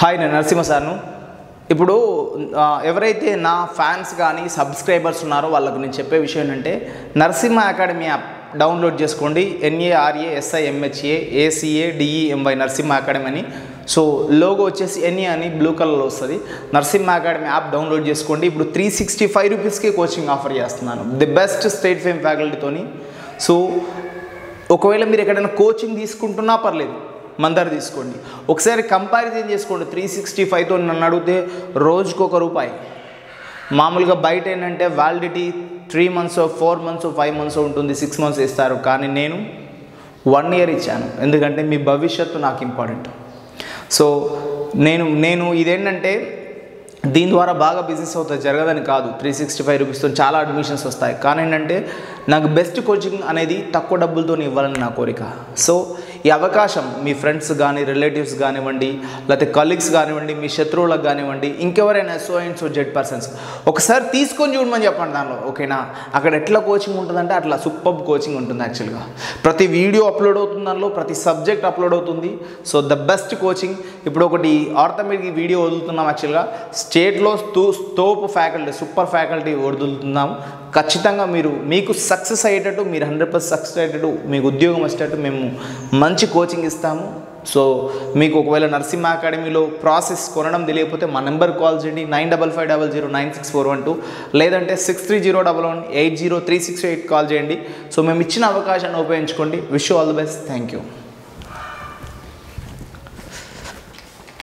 hi నేను నరసింహ సార్ను ఇప్పుడు ఆ, ఎవరైతే నా ఫ్యాన్స్ కానీ సబ్స్క్రైబర్స్ ఉన్నారో వాళ్ళకు నేను చెప్పే విషయం ఏంటంటే నరసింహ అకాడమీ యాప్ డౌన్లోడ్ చేసుకోండి N A R A S I M H A A C A D E M Y Narasimha academy అని సో లోగో వచ్చేసి ఎన్ఏ అని బ్లూ కలర్లో వస్తుంది నరసింహ అకాడమీ యాప్ డౌన్లోడ్ చేసుకోండి ఇప్పుడు త్రీ సిక్స్టీ ఫైవ్ రూపీస్కి కోచింగ్ ఆఫర్ చేస్తున్నాను ది బెస్ట్ స్టేట్ ఫేమ్ ఫ్యాకల్టీతోని సో ఒకవేళ మీరు ఎక్కడైనా కోచింగ్ తీసుకుంటున్నా పర్లేదు మందరు తీసుకోండి ఒకసారి కంపారిజన్ చేసుకోండి త్రీ సిక్స్టీ ఫైవ్తో నన్ను అడిగితే రోజుకు ఒక రూపాయి మామూలుగా బయట ఏంటంటే validity three months four months five months ఉంటుంది సిక్స్ మంత్స్ ఇస్తారు కానీ నేను వన్ ఇయర్ ఇచ్చాను ఎందుకంటే మీ భవిష్యత్తు నాకు ఇంపార్టెంట్ సో నేను నేను ఇదేంటంటే దీని ద్వారా బాగా బిజినెస్ అవుతుంది జరగదని కాదు త్రీ సిక్స్టీ ఫైవ్ రూపీస్తో చాలా అడ్మిషన్స్ వస్తాయి కానీ ఏంటంటే నాకు బెస్ట్ కోచింగ్ అనేది తక్కువ డబ్బులతో ఇవ్వాలని నా కోరిక సో ఈ అవకాశం మీ ఫ్రెండ్స్ కానీ రిలేటివ్స్ కానివ్వండి లేకపోతే కలీగ్స్ కానివ్వండి మీ శత్రువులకు కానివ్వండి ఇంకెవరైనా so and so Z persons ఒకసారి తీసుకొని చూడమని చెప్పండి దానిలో ఓకేనా అక్కడ ఎట్లా కోచింగ్ ఉంటుందంటే అట్లా సూపర్ కోచింగ్ ఉంటుంది యాక్చువల్గా ప్రతి వీడియో అప్లోడ్ అవుతుంది దానిలో ప్రతి సబ్జెక్ట్ అప్లోడ్ అవుతుంది సో ద బెస్ట్ కోచింగ్ ఇప్పుడు ఒకటి ఆర్థమెటిక్ వీడియో వదులుతున్నాం యాక్చువల్గా స్టేట్లో తో తోపు ఫ్యాకల్టీ సూపర్ ఫ్యాకల్టీ వదులుతున్నాం ఖచ్చితంగా మీరు మీకు సక్సెస్ అయ్యేటట్టు మీరు హండ్రెడ్ పర్సెంట్ సక్సెస్ అయ్యేటట్టు మీకు ఉద్యోగం వచ్చేటట్టు మేము మంచి కోచింగ్ ఇస్తాము సో మీకు ఒకవేళ నరసింహ అకాడమీలో ప్రాసెస్ కొనడం తెలియకపోతే మా నెంబర్ కాల్ చేయండి nine double five double zero nine six four one two లేదంటే six three zero double one eight zero three six eight call చేయండి సో మేము ఇచ్చిన అవకాశాన్ని ఉపయోగించుకోండి wish all the best thank you